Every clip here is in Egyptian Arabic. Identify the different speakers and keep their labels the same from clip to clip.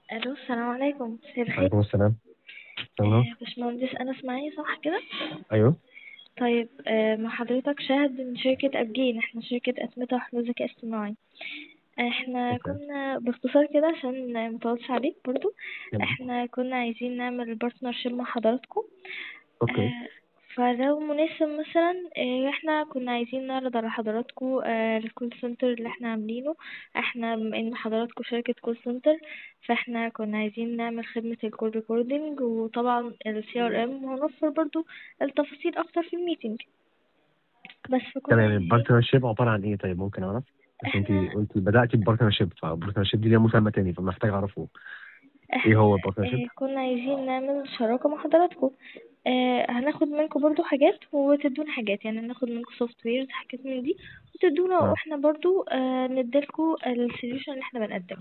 Speaker 1: الو السلام عليكم مساء الخير
Speaker 2: عليكم السلام تمام
Speaker 1: آه، باشمهندس انس معايا صح كده
Speaker 2: ايوه
Speaker 1: طيب آه، مع حضرتك شاهد من شركة ابجين احنا شركة اسمدة وحلول ذكاء اصطناعي احنا
Speaker 2: أوكي.
Speaker 1: كنا باختصار كده عشان متوصي عليك برضو
Speaker 2: يلا.
Speaker 1: احنا كنا عايزين نعمل بارتنرشيب مع حضراتكم
Speaker 2: اوكي
Speaker 1: آه، فلو مناسب مثلا آه، احنا كنا عايزين نعرض على حضراتكم الكول سنتر اللي احنا عاملينه احنا بما ان حضراتكم شركة كول سنتر فاحنا كنا عايزين نعمل خدمة الكول ريكوردينج وطبعا السي ار ام وهنوفر برضو التفاصيل اكتر في الميتنج بس فكنا
Speaker 2: تمام
Speaker 1: عايزين-
Speaker 2: البارتنرشيب عباره عن ايه طيب ممكن اعرف بس انت
Speaker 1: إحنا-
Speaker 2: قلت بداتي ببارتنرشيب فالبارتنرشيب دي ليها مسمى تاني فمحتاج اعرفه ايه هو البارتنرشيب
Speaker 1: آه، كنا عايزين نعمل شراكة مع حضراتكم آه هناخد منكم برضو حاجات وتدونا حاجات يعني ناخد منكم سوفت ويرز حاجات من دي وتدونا
Speaker 2: آه.
Speaker 1: واحنا برضو آه نديلكوا السوليوشن اللي احنا بنقدمه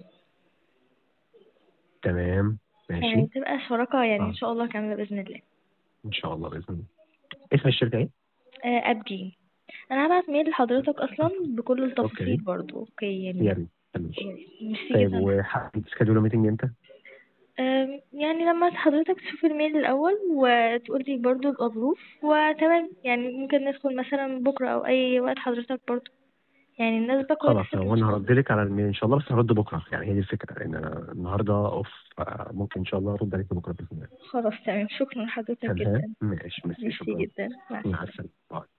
Speaker 2: تمام ماشي
Speaker 1: يعني تبقى شراكة يعني
Speaker 2: آه.
Speaker 1: ان شاء الله كاملة بإذن الله
Speaker 2: ان شاء الله باذن الله اسم الشركه ايه
Speaker 1: آه ابجين انا هبعت ميل لحضرتك اصلا بكل التفاصيل
Speaker 2: أوكي.
Speaker 1: برضو اوكي
Speaker 2: يا
Speaker 1: يعني
Speaker 2: ريت تمام.
Speaker 1: ميرسي
Speaker 2: طيب
Speaker 1: جدا
Speaker 2: وحابب تسكادول ميتنج امتى
Speaker 1: آم، يعني لما حضرتك تشوف الميل الأول وتقولي برضو الظروف وتمام يعني ممكن ندخل مثلا بكرة أو أي وقت حضرتك برضو يعني الناس بقى
Speaker 2: خلاص هو انا هرد لك على الميل ان شاء الله بس هرد بكره يعني هي دي الفكره لان انا النهارده اوف ممكن ان شاء الله ارد عليك بكره باذن الله
Speaker 1: خلاص تمام شكرا لحضرتك
Speaker 2: تمام
Speaker 1: جدا
Speaker 2: ماشي ميرسي
Speaker 1: ميرسي
Speaker 2: شكرا
Speaker 1: جدا مع السلامة
Speaker 2: مع السلامه باي.